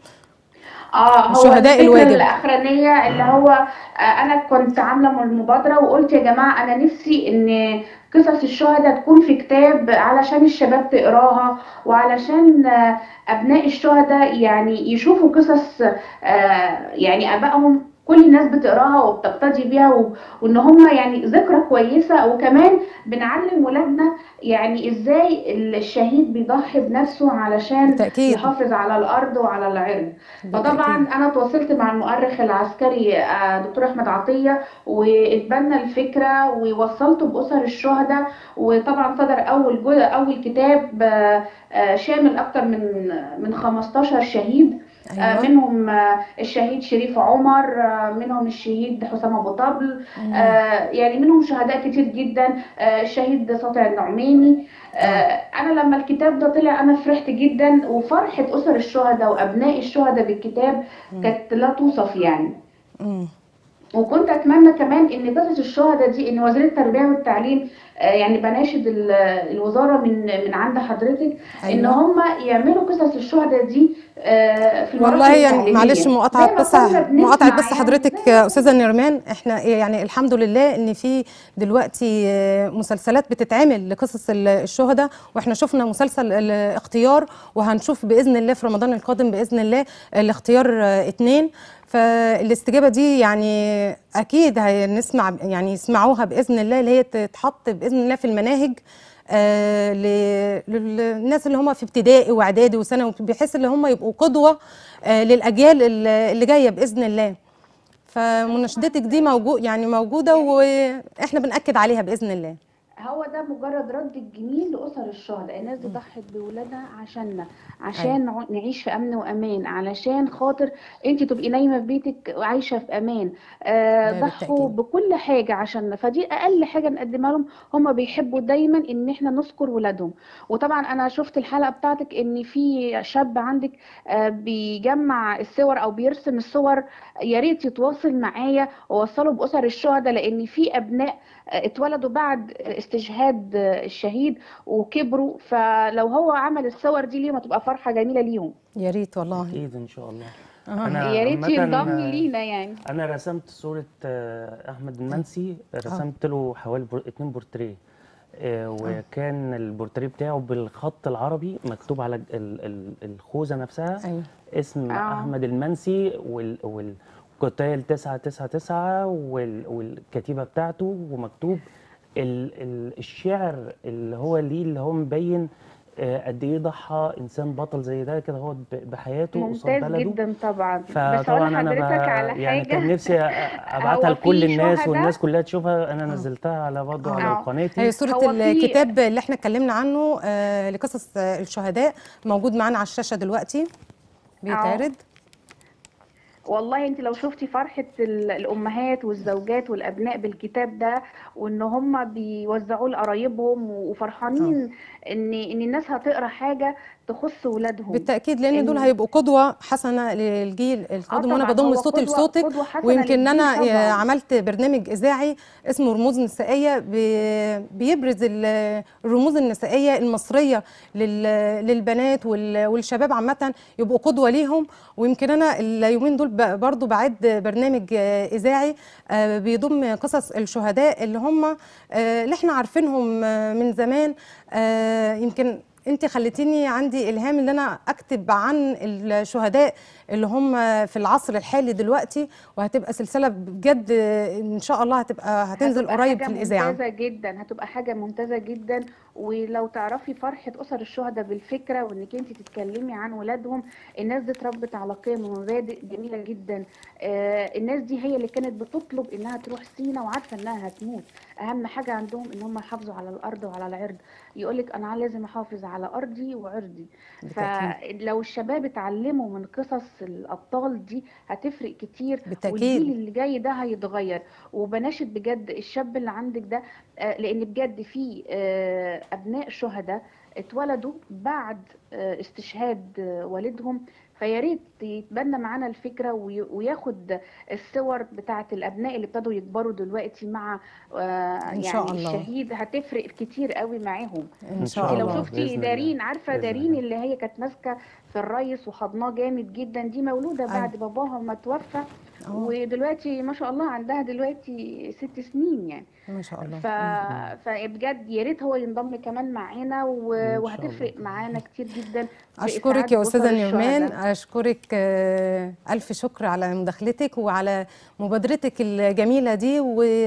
اه هو شهداء الفكرة الواجب. الاخرانيه اللي هو آه انا كنت عامله المبادره وقلت يا جماعه انا نفسي ان قصص الشهداء تكون في كتاب علشان الشباب تقراها وعلشان آه ابناء الشهداء يعني يشوفوا قصص آه يعني ابائهم كل الناس بتقراها وبتقتدي بيها و- وان هم يعني ذكرى كويسه وكمان بنعلم ولادنا يعني ازاي الشهيد بيضحي بنفسه علشان بالتأكيد. يحافظ على الارض وعلى العرض فطبعا بالتأكيد. انا تواصلت مع المؤرخ العسكري آه، دكتور احمد عطيه واتبنى الفكره ووصلته باسر الشهداء وطبعا صدر اول جزء اول كتاب آه، آه، شامل اكتر من من 15 شهيد آه، أيوة. منهم آه، الشهيد شريف عمر آه، منهم الشهيد حسام ابو طبل آه، يعني منهم شهداء كتير جدا آه، الشهيد ساطع النعماني آه، انا لما الكتاب ده طلع انا فرحت جدا وفرحه اسر الشهداء وابناء الشهداء بالكتاب كانت لا توصف يعني مم. وكنت اتمنى كمان ان قصص الشهداء دي ان وزير التربيه والتعليم آه، يعني بناشد ال- الوزاره من من عند حضرتك ان أيوة. هم يعملوا قصص الشهداء دي آه، في المراحل والله يعني التعليمية. معلش زي مقاطعة ما بس كنا بنسمع مقاطعة بس يعني حضرتك زي يا استاذة نرمان احنا يعني الحمد لله ان في دلوقتي آه، مسلسلات بتتعمل لقصص ال- الشهداء واحنا شفنا مسلسل الاختيار وهنشوف باذن الله في رمضان القادم باذن الله الاختيار آه، اتنين فالاستجابة دي يعني اكيد هنسمع يعني يسمعوها باذن الله اللي هي تتحط باذن الله في المناهج آه، ل- للناس اللي هم في ابتدائي واعدادي وثانوي بحيث ان هم يبقوا قدوه آه، للاجيال ال- اللي جايه باذن الله فمناشدتك دي موجود يعني موجوده واحنا بناكد عليها باذن الله هو ده مجرد رد الجميل لأسر الشهداء الناس دي ضحت بولادها عشاننا عشان نع- نعيش في أمن وأمان علشان خاطر انت تبقي نايمة في بيتك وعايشة في أمان آه ده ضحوا بالتأكيد. بكل حاجة عشاننا فدي أقل حاجة نقدمها لهم هم بيحبوا دايما إن احنا نذكر ولادهم وطبعا أنا شفت الحلقة بتاعتك إن في شاب عندك آه بيجمع الصور أو بيرسم الصور يا ريت يتواصل معايا ووصله بأسر الشهداء لأن في أبناء اتولدوا بعد استشهاد الشهيد وكبروا فلو هو عمل الصور دي ليهم هتبقى فرحة جميلة ليهم يا ريت والله اكيد ان شاء الله آه. انا يا ريت عامةً، ينضم آه، لينا يعني انا رسمت صوره آه، احمد المنسي رسمت له حوالي بور... اتنين بورتريه آه، وكان البورتريه بتاعه بالخط العربي مكتوب على ال- ال- الخوذه نفسها ايوه اسم آه. احمد المنسي وال... وال... كوتيل 999 وال... والكتيبه بتاعته ومكتوب ال... ال... الشعر اللي هو ليه اللي هو مبين آه، قد ايه ضحى انسان بطل زي ده كده هو ب- بحياته قصاد ممتاز بلده جدا طبعا بس فطبعا اقول انا لحضرتك ب... على يعني حاجه كان نفسي أ- ابعتها هو لكل في الناس شهداء- والناس كلها تشوفها انا نزلتها على برضه على آه. قناتي هي صورة هو في- الكتاب اللي احنا اتكلمنا عنه آه لقصص آه، الشهداء موجود معانا على الشاشة دلوقتي بيتعرض والله انت لو شفتي فرحة ال- الامهات والزوجات والابناء بالكتاب ده وان هم بيوزعوه لقرايبهم وفرحانين ان ان الناس هتقرا حاجة تخص ولادهم بالتأكيد لأن دول إن- هيبقوا قدوة حسنة للجيل القادم وأنا طبعاً، بضم هو صوتي قدوة- لصوتك قدوة حسنة ويمكن للجيل أنا طبعاً. آه، عملت برنامج إذاعي اسمه رموز نسائية بي- بيبرز ال- الرموز النسائية المصرية لل- للبنات وال- والشباب عامة يبقوا قدوة ليهم ويمكن أنا اليومين دول ب- برضو بعد برنامج آه، إذاعي آه، بيضم قصص الشهداء اللي هم آه، اللي احنا عارفينهم آه، من زمان آه، يمكن انت خليتيني عندي الهام ان انا اكتب عن الشهداء اللي هم في العصر الحالي دلوقتي وهتبقى سلسله بجد ان شاء الله هتبقى هتنزل هتبقى قريب حاجة في الاذاعه ممتازة جدا هتبقى حاجة ممتازة جدا ولو تعرفي فرحة أسر الشهداء بالفكرة وإنك أنت تتكلمي عن ولادهم الناس دي اتربت على قيم ومبادئ جميلة جدا آه الناس دي هي اللي كانت بتطلب إنها تروح سينا وعارفة إنها هتموت أهم حاجة عندهم إن هم يحافظوا على الأرض وعلى العرض يقولك أنا لازم أحافظ على أرضي وعرضي بالتأكيد. فلو الشباب اتعلموا من قصص الأبطال دي هتفرق كتير بالتأكيد. والجيل اللي جاي ده هيتغير وبناشد بجد الشاب اللي عندك ده آه، لان بجد في آه، ابناء شهداء اتولدوا بعد آه، استشهاد آه، والدهم فيا ريت يتبنى معانا الفكره وي- وياخد الصور بتاعه الابناء اللي ابتدوا يكبروا دلوقتي مع آه، إن يعني شاء الله. الشهيد هتفرق كتير قوي معاهم ان إن شاء شاء لو الله الله. شفتي بإذن دارين الله. عارفه بإذن دارين الله. اللي هي كانت ماسكه في الريس وحضناه جامد جدا دي مولوده بعد باباها ما توفى آه. ودلوقتي ما شاء الله عندها دلوقتي ست سنين يعني ما شاء الله ف... فبجد يا ريت هو ينضم كمان معانا و... شاء وهتفرق الله. معانا كتير جدا في اشكرك إسعاد يا أسر استاذه نيرمان الشهداء. اشكرك آه، الف شكر على مداخلتك وعلى مبادرتك الجميله دي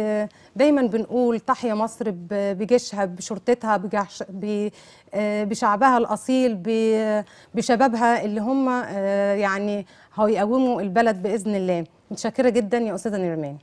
ودايما بنقول تحيا مصر ب- بجيشها بشرطتها بجعش- ب- آه، بشعبها الاصيل ب- بشبابها اللي هم آه، يعني هيقوموا البلد باذن الله متشكره جدا يا استاذه نيرمان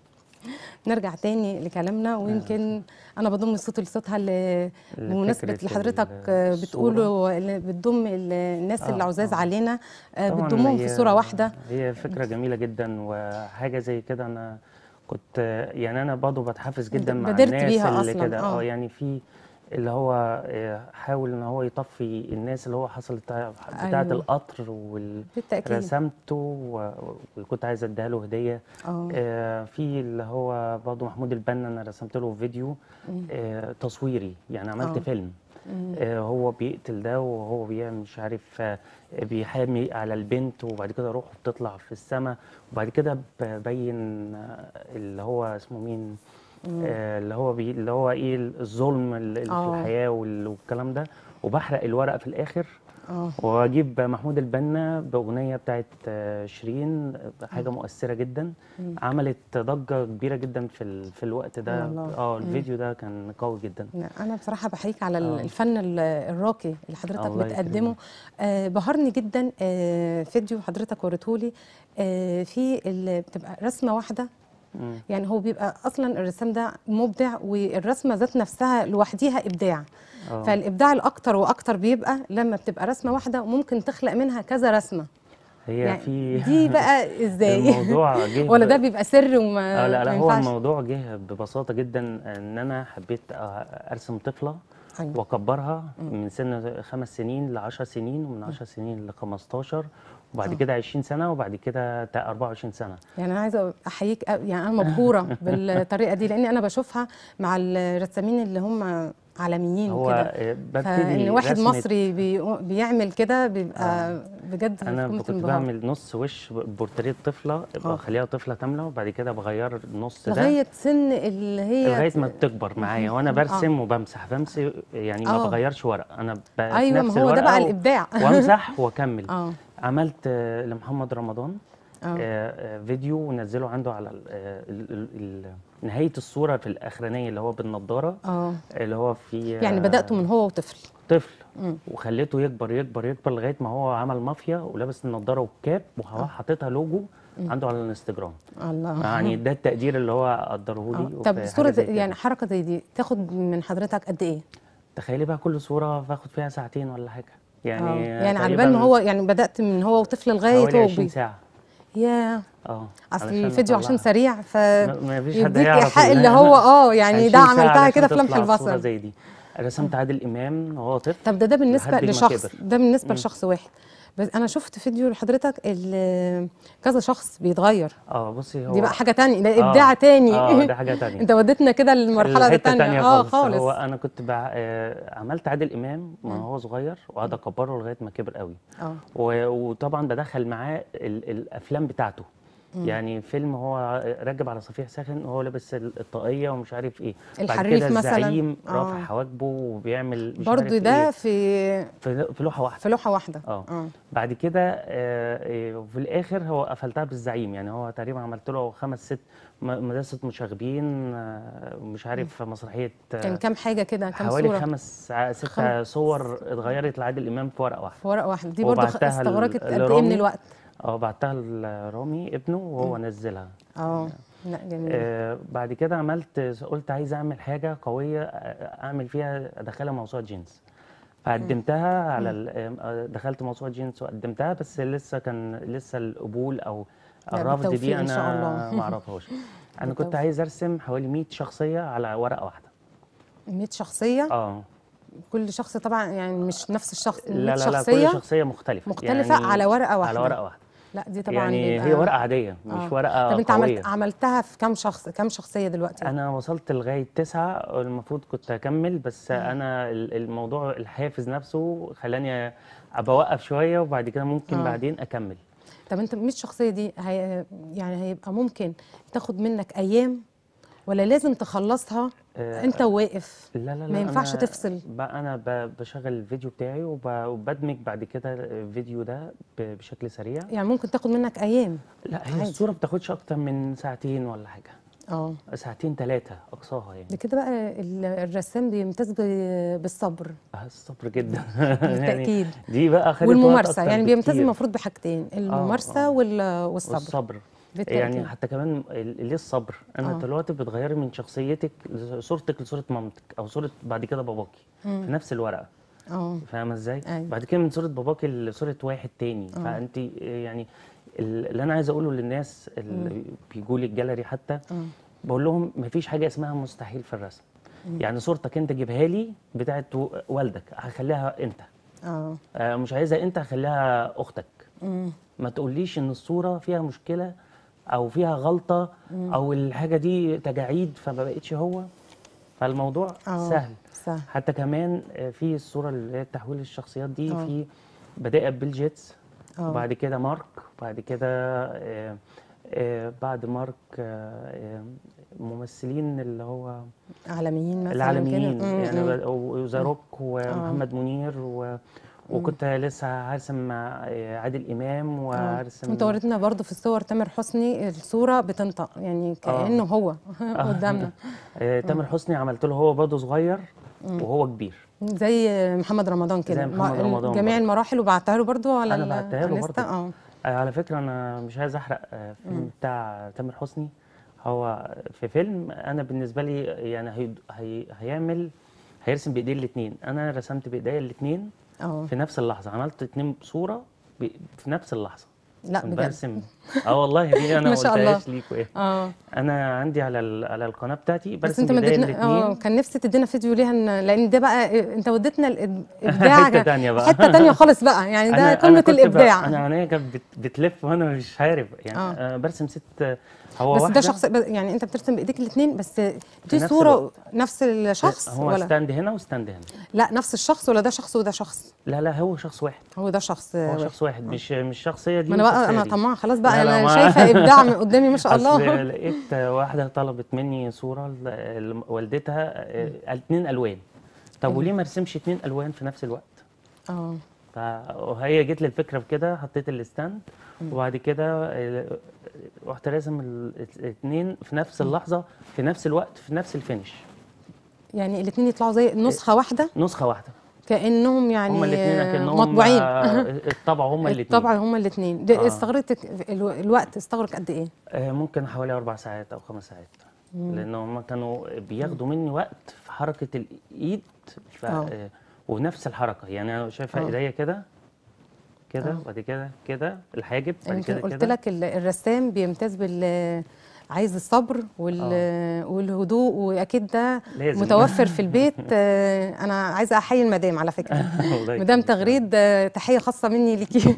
نرجع تاني لكلامنا ويمكن انا بضم صوتي لصوتها ل- بمناسبه لفكرة اللي حضرتك ال- آه، الصورة. بتقوله اللي بتضم ال- الناس آه، اللي عزاز آه. علينا آه، طبعاً بتضمهم في هي- صوره واحده هي فكرة جميلة جدا وحاجة زي كده أنا كنت يعني أنا برضه بتحفز جدا مع بادرت الناس بيها اللي أصلاً، كده آه. اه يعني في اللي هو آه، حاول ان هو يطفي الناس اللي هو حصلت بتاعه أيوة. القطر وال... بالتاكيد رسمته و- وكنت عايز اديها له هديه اه آه في اللي هو برضه محمود البنا انا رسمت له فيديو آه تصويري يعني عملت آه. فيلم مم. آه هو بيقتل ده وهو بيعمل مش عارف آه بيحامي على البنت وبعد كده روحه بتطلع في السماء وبعد كده ببين آه اللي هو اسمه مين آه اللي هو بي اللي هو ايه الظلم اللي في آه. الحياه وال- والكلام ده وبحرق الورق في الاخر اه واجيب محمود البنا باغنيه بتاعت آه، شيرين حاجه مؤثره جدا عملت ضجه كبيره جدا في ال... في الوقت ده والله. اه الفيديو ده كان قوي جدا لا، انا بصراحه بحييك على آه. الفن ال- الراقي اللي حضرتك الله بتقدمه يكرمك. آه بهرني جدا آه فيديو حضرتك وريتهولي آه في اللي بتبقى رسمه واحده مم. يعني هو بيبقى اصلا الرسام ده مبدع والرسمه ذات نفسها لوحديها ابداع آه. فالابداع الاكتر واكتر بيبقى لما بتبقى رسمه واحده وممكن تخلق منها كذا رسمه هي يعني في دي بقى ازاي الموضوع جه ولا ب- ده بيبقى سر وما اه لا لا ما هو ينفعش؟ الموضوع جه ببساطه جدا ان انا حبيت آه، ارسم طفله أيوة. واكبرها من سن خمس سنين ل 10 سنين ومن 10 سنين ل 15 وبعد كده 20 سنه وبعد كده تا- 24 سنه يعني انا عايزه احييك أوي- يعني انا مبهوره بالطريقه دي لاني انا بشوفها مع الرسامين اللي هم عالميين هو كده آه، ببتدي فان واحد رسمة- مصري بي بيعمل كده بيبقى بجد في انا قمه كنت الانبهار بعمل نص وش بورتريه طفله آه. بخليها طفله كامله وبعد كده بغير النص ده لغايه سن اللي هي لغايه ما بتكبر معايا وانا برسم وبمسح بمسح يعني ما آه. بغيرش ورق انا ب... ايوه نفس ما هو ده بقى الورقة و- الابداع وامسح واكمل اه عملت آه، لمحمد رمضان آه. آه، فيديو ونزله عنده على ال- آه، ال- ال- ال- نهايه الصوره في الاخرانيه اللي هو بالنضاره اه اللي هو في يعني بداتوا من هو وطفل طفل مم. وخليته يكبر يكبر يكبر لغايه ما هو عمل مافيا ولابس النضاره والكاب وهو حاططها لوجو عنده على الانستجرام الله يعني ده التقدير اللي هو قدره آه. لي طب وفي صورة حاجة زي زي كده. يعني حركة زي دي تاخد من حضرتك قد ايه؟ تخيلي بقى كل صوره باخد فيها ساعتين ولا حاجه يعني آه. يعني على بال ما تقريباً هو يعني بدأت من هو وطفل لغاية حوالي هو 20 كبير ساعه يا اه اصل علشان الفيديو عشان أطلعها. سريع ف ما- ما فيش حد يديك هيعرف ايحاء ال- اللي هو اه يعني 20 ده ساعة عملتها علشان كده في لمح تطلع صورة البصر زي دي رسمت عادل امام وهو طفل طب ده ده بالنسبة لحد ما لشخص كبر. ده بالنسبة لشخص واحد بس انا شفت فيديو لحضرتك ال- كذا شخص بيتغير اه بصي هو دي بقى حاجة تانية ده آه. ابداع تاني اه ده حاجه تانية انت وديتنا كده للمرحلة الحتة التانية تانية اه هو خالص انا كنت بع... آه عملت عادل امام من هو صغير وقعد اكبره لغايه ما كبر قوي اه و... وطبعا بدخل معاه ال... الافلام بتاعته يعني فيلم هو راكب على صفيح ساخن وهو لابس الطاقيه ومش عارف ايه بعد الحريف كده مثلاً. الزعيم آه. رافع حواجبه وبيعمل مش برضو عارف ده إيه. في في في لوحه واحده في لوحة واحدة اه اه بعد كده آه، آه، في الاخر هو قفلتها بالزعيم يعني هو تقريبا عملت له خمس ست م- مدرسه مشاغبين آه، مش عارف مسرحيه آه، كان كام حاجة كده كام حوالي صورة خمس ع- ست خم- صور اتغيرت لعادل امام في ورقه واحده في ورقة واحدة دي برضو وبعتها استغرقت ل- قد ايه من لرامي. الوقت اه بعتها لرامي ابنه وهو نزلها اه لا جميل آه بعد كده عملت قلت عايز اعمل حاجه قويه آه، اعمل فيها ادخلها موسوعه جينز فقدمتها على ال- آه، دخلت موسوعه جينز وقدمتها بس لسه كان لسه القبول او لا، الرفض بالتوفيق دي إن شاء انا الله. ما اعرفهاش انا كنت بالتوفيق. عايز ارسم حوالي 100 شخصيه على ورقه واحده 100 شخصية اه كل شخص طبعا يعني مش نفس الشخص 100 لا لا لا شخصية كل شخصيه مختلفه مختلفة على ورقة واحدة. على ورقه واحده لا دي طبعا يعني بيبقى- هي ورقه عاديه مش آه. ورقه طب انت قويه عملت عملتها في كام شخص كام شخصية دلوقتي انا وصلت لغايه تسعة المفروض كنت اكمل بس انا ال- الموضوع الحافز نفسه خلاني ابقى اوقف شويه وبعد كده ممكن آه. بعدين اكمل طب انت 100 شخصية دي هي يعني هيبقى ممكن تاخد منك ايام ولا لازم تخلصها آه، انت واقف لا لا لا ما ينفعش أنا تفصل بقى انا ب- بشغل الفيديو بتاعي وب- وبدمج بعد كده الفيديو ده ب- بشكل سريع يعني ممكن تاخد منك ايام لا هي عادي. الصوره بتاخدش اكتر من ساعتين ولا حاجه اه ساعتين ثلاثه اقصاها يعني ده كده بقى ال- الرسام بيمتاز ب- بالصبر آه، الصبر جدا بالتأكيد. دي بقى خدت وقت والممارسة أكتر يعني بيمتاز بكتير. المفروض بحاجتين الممارسة آه. وال- والصبر والصبر بالتأكيد. يعني حتى كمان ال- ليه الصبر انا آه. دلوقتي بتغيري من شخصيتك صورتك لصوره مامتك او صوره بعد كده باباكي في نفس الورقه اه فاهمه ازاي أيوة. بعد كده من صوره باباكي لصوره واحد تاني فانت يعني ال- اللي انا عايز اقوله للناس اللي بيجوا لي الجاليري حتى بقول لهم مفيش حاجه اسمها مستحيل في الرسم يعني صورتك انت جيبها لي بتاعت و- والدك هخليها انت اه آه، مش عايزها انت هخليها اختك مم. ما تقوليش ان الصوره فيها مشكله او فيها غلطه او الحاجه دي تجاعيد فما بقتش هو فالموضوع آه. سهل سهل حتى كمان آه، في الصوره اللي هي تحويل الشخصيات دي آه. في بدأ بالجيتس آه. وبعد كده مارك وبعد كده آه، آه، بعد مارك آه، آه، ممثلين اللي هو عالميين مثلا العالميين كده. مم، يعني مم. ب- وذا روك ومحمد منير و... وكنت لسه هرسم مع آه، عادل امام وهرسم انت وريتنا برضو في الصور تامر حسني الصورة بتنطق يعني كأنه هو قدامنا آه، تامر حسني عملت له هو برضه صغير وهو كبير زي محمد رمضان كده زي محمد ما- رمضان جميع برضو. المراحل وبعتها له برضو على انا ال- بعتها على له الانستا؟ برضه اه آه، على فكره انا مش عايز احرق آه، فيلم بتاع تامر حسني هو في فيلم انا بالنسبه لي يعني هي... هي... هيعمل هيرسم بايديه الاثنين انا رسمت بايديا الاثنين اه في نفس اللحظه عملت اتنين صوره ب... في نفس اللحظه لا بجد برسم اه والله دي انا ما ما شاء الله. قلتهاش ليكوا ايه اه انا عندي على ال... على القناه بتاعتي بس برسم انت ما بايديا اديتنا اه الاثنين كان نفسي تدينا فيديو ليها إن- لان ده بقى انت وديتنا الابداع حتة تانية بقى. حته تانية خالص بقى يعني ده قمه كنت ب- الابداع انا عينيا كانت بت... بتلف وانا مش عارف يعني آه. آه. برسم ست هو بس واحدة ده شخص بس- يعني انت بترسم بايديك الاثنين بس دي نفس صوره الوقت. نفس الشخص هو ولا ستاند هنا وستاند هنا لا نفس الشخص ولا ده شخص وده شخص لا لا هو شخص واحد هو ده شخص هو واحد. شخص واحد مش مش شخصيه دي ما انا بقى وشخصية انا دي. طماعه خلاص بقى لا، لا، انا ما- شايفه ابداع من قدامي ما شاء اصل الله لقيت واحده طلبت مني صوره ل- ل- والدتها آه، اتنين الوان طب وليه ما ارسمش اتنين الوان في نفس الوقت اه فهي جت لي الفكره بكده حطيت الستاند وبعد كده آه، رحت راسم الاثنين في نفس اللحظه في نفس الوقت في نفس الفينش يعني الاثنين يطلعوا زي نسخه واحده نسخه واحده كانهم يعني هما الاثنين آه، كانهم مطبوعين الطبع هما الاثنين طبعا هما الاثنين ده آه. استغرقت الو- الوقت استغرق قد ايه آه، ممكن حوالي اربع ساعات او خمس ساعات لان هم كانوا بياخدوا مني وقت في حركه الايد ف... آه. آه، ونفس الحركه يعني انا شايفه آه. ايديا كده كده آه. وبعد كده كده الحاجب بعد يمكن كده قلت كده لك ال- الرسام بيمتاز بال عايز الصبر وال... والهدوء واكيد ده لازم. متوفر في البيت آه، انا عايزه احيي المدام على فكره الله مدام يخليك. تغريد آه، تحيه خاصه مني ليكي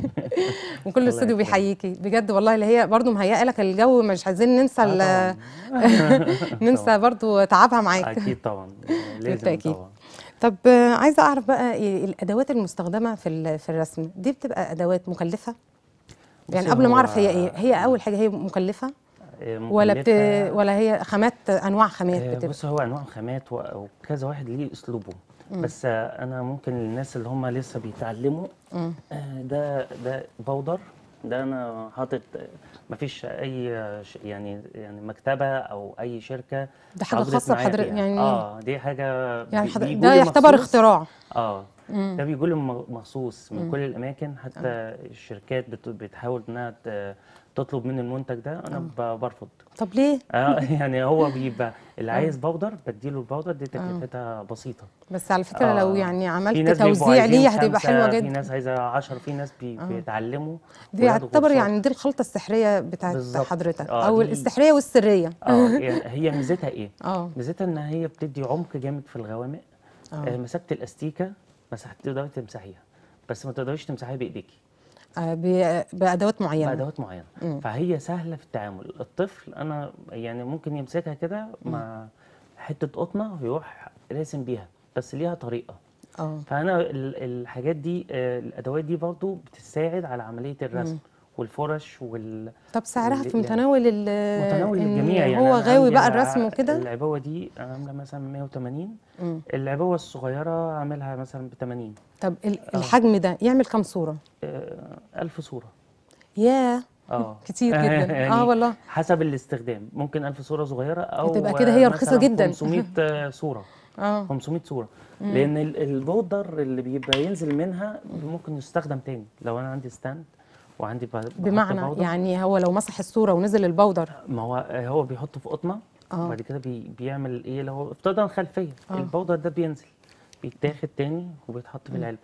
وكل الاستوديو يخليك. بيحييكي بجد والله اللي هي برضو مهيئه لك الجو مش عايزين ننسى ال- آه طبعاً. ننسى برضو تعبها معاك اكيد طبعا لازم بالتأكيد. طبعا طب آه، عايزه اعرف بقى إيه الادوات المستخدمه في ال- في الرسم دي بتبقى ادوات مكلفه يعني بصي قبل ما هو- اعرف هي ايه هي اول حاجه هي مكلفه آه، ولا بت... مكلفة. ولا هي خامات انواع خامات آه، بتبقى بص هو انواع خامات و- وكذا واحد ليه اسلوبه بس آه، انا ممكن للناس اللي هم لسه بيتعلموا مم. آه، ده ده بودر ده انا حاطط آه، مفيش اي آه، ش- يعني يعني مكتبه او اي شركه ده حاجه تعاقدت خاصه معايا بحضرتك فيها. يعني اه دي حاجه يعني بي- حضر... بيجوا ده لي يعتبر مخصوص. اختراع اه مم. ده بيقول لي م- مخصوص من كل الاماكن حتى الشركات بت- بتحاول انها ت- تطلب مني المنتج ده انا ب- برفض طب ليه اه يعني هو بيبقى اللي عايز بودر بديله البودر دي تكلفتها بسيطه بس على فكره لو آه. يعني في عملت ناس بيبقوا توزيع عايزين ليه هتبقى خمسة، حلوه في جدا ناس عايزه 10 في ناس بي بيتعلموا دي وياخدوا يعتبر كورسات. يعني دي الخلطه السحريه بتاعت بالظبط. حضرتك آه، او دي- السحريه والسريه اه يعني هي ميزتها ايه؟ اه ميزتها ان هي بتدي عمق جامد في الغوامق آه. آه مسكت الاستيكه مسحت تقدري تمسحيها بس ما تقدريش تمسحيها بايديكي آه، ب- بادوات معينه بادوات معينه مم. فهي سهله في التعامل الطفل انا يعني ممكن يمسكها كده مع حته قطنه ويروح راسم بيها بس ليها طريقه اه فانا ال- الحاجات دي آه، الادوات دي برضو بتساعد على عمليه الرسم والفرش وال طب سعرها واللي- في يعني متناول ال متناول إن الجميع يعني هو أنا غاوي عندي بقى الع- الرسم وكده العبوه دي عامله مثلا 180 مم. العبوه الصغيره عاملها مثلا ب 80 طب ال- الحجم ده يعمل كام صوره آه، 1000 صوره ياه اه كتير جدا يعني اه والله حسب الاستخدام ممكن 1000 صوره صغيره او بتبقى كده هي رخيصة مثلاً جدا. 500 صوره اه 500 صوره لان ال- البودر اللي بيبقى ينزل منها ممكن يستخدم تاني لو انا عندي ستاند وعندي ب- بحط بمعنى بودر، يعني هو لو مسح الصوره ونزل البودر ما هو هو بيحطه في قطنه آه. وبعد كده بي بيعمل ايه لو افترضنا خلفيه آه. البودر ده بينزل بيتاخد تاني وبيتحط في العلبه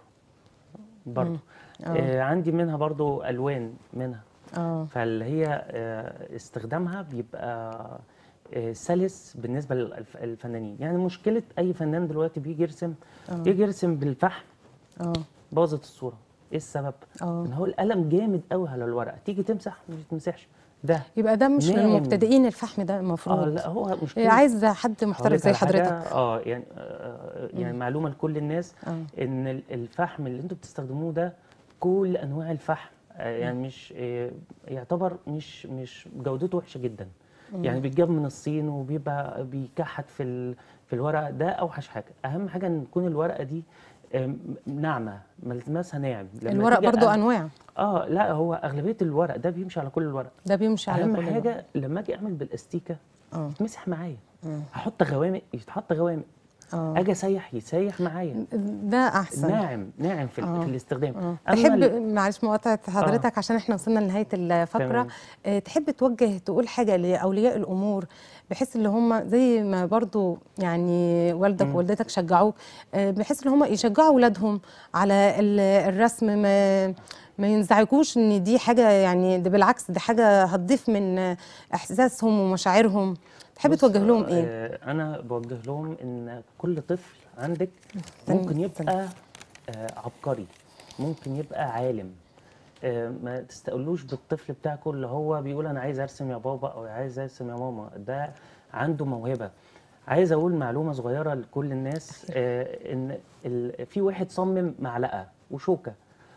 برضه آه. آه عندي منها برضو الوان منها اه فاللي هي آه، استخدامها بيبقى آه، سلس بالنسبه للفنانين يعني مشكله اي فنان دلوقتي بيجي يرسم يجي يرسم بالفحم اه باظت الصوره ايه السبب اه ان هو القلم جامد قوي على الورقه تيجي تمسح مش تمسحش ده يبقى ده مش ناعم. للمبتدئين الفحم ده اه المفروض لا هو إيه، مشكله عايز حد محترف هقولك زي على حاجة، حضرتك اه يعني آه يعني معلومه لكل الناس اه ان ال- الفحم اللي انتوا بتستخدموه ده كل انواع الفحم آه يعني مش آه يعتبر مش مش جودته وحشه جدا يعني بيتجاب من الصين وبيبقى بيكحت في ال- في الورقه ده اوحش حاجه اهم حاجه ان تكون الورقه دي آم، ناعمه ملمسها ناعم لما الورق تيجي برضو أ- انواع اه لا هو اغلبيه الورق ده بيمشي على كل الورق ده بيمشي على اهم كل حاجه لما اجي اعمل بالاستيكه اه يتمسح معايا مم. هحط غوامق يتحط غوامق اه اجي اسيح يسيح معايا ده احسن ناعم ناعم في, آه. ال- في الاستخدام اه أما تحب ال- معلش مقاطعة حضرتك عشان احنا وصلنا لنهاية الفقرة تمام. اه تحب توجه تقول حاجة لأولياء الأمور بحيث اللي هم زي ما برضو يعني والدك مم. ووالدتك شجعوك اه بحيث ان هم يشجعوا أولادهم على ال- الرسم ما ما ينزعجوش ان دي حاجة يعني ده بالعكس دي حاجة هتضيف من اه احساسهم ومشاعرهم تحب بص، توجه لهم ايه؟ آه انا بوجه لهم ان كل طفل عندك استنى، ممكن يبقى آه عبقري ممكن يبقى عالم آه ما تستقلوش بالطفل بتاعكم اللي هو بيقول انا عايز ارسم يا بابا او عايز ارسم يا ماما ده عنده موهبه عايز اقول معلومه صغيره لكل الناس آه ان ال- في واحد صمم معلقه وشوكه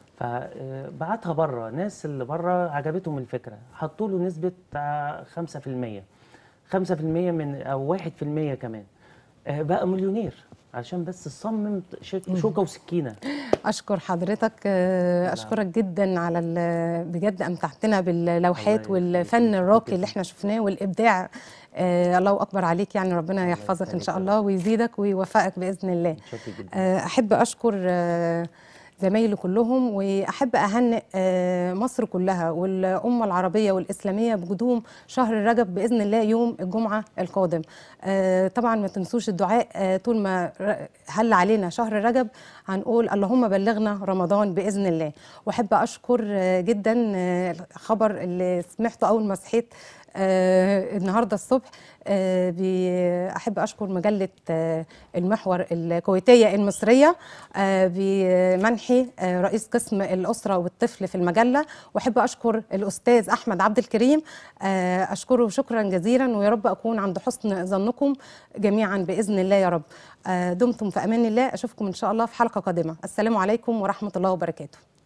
فبعتها بره ناس اللي بره عجبتهم الفكره حطوا له نسبه آه، 5% 5% من او 1% كمان آه، بقى مليونير عشان بس صمم شك- شوكه وسكينه اشكر حضرتك آه، اشكرك جدا على ال- بجد امتعتنا باللوحات الله والفن يخليك. الراقي اللي احنا شفناه والابداع آه، الله اكبر عليك يعني ربنا يحفظك ان يخليك شاء يا الله ويزيدك ويوفقك باذن الله متشكر جدا آه، احب اشكر آه، زمايلي كلهم واحب اهنئ آه، مصر كلها والامه العربيه والاسلاميه بقدوم شهر رجب باذن الله يوم الجمعه القادم آه، طبعا ما تنسوش الدعاء آه، طول ما ر- هل علينا شهر رجب هنقول اللهم بلغنا رمضان باذن الله واحب اشكر آه، جدا آه، الخبر اللي سمعته اول ما صحيت آه النهارده الصبح آه بي- احب اشكر مجله آه المحور الكويتيه المصريه آه بمنحي آه رئيس قسم الاسره والطفل في المجله واحب اشكر الاستاذ احمد عبد الكريم آه اشكره شكرا جزيلا ويا رب اكون عند حسن ظنكم جميعا باذن الله يا رب آه دمتم في امان الله اشوفكم ان شاء الله في حلقه قادمه السلام عليكم ورحمه الله وبركاته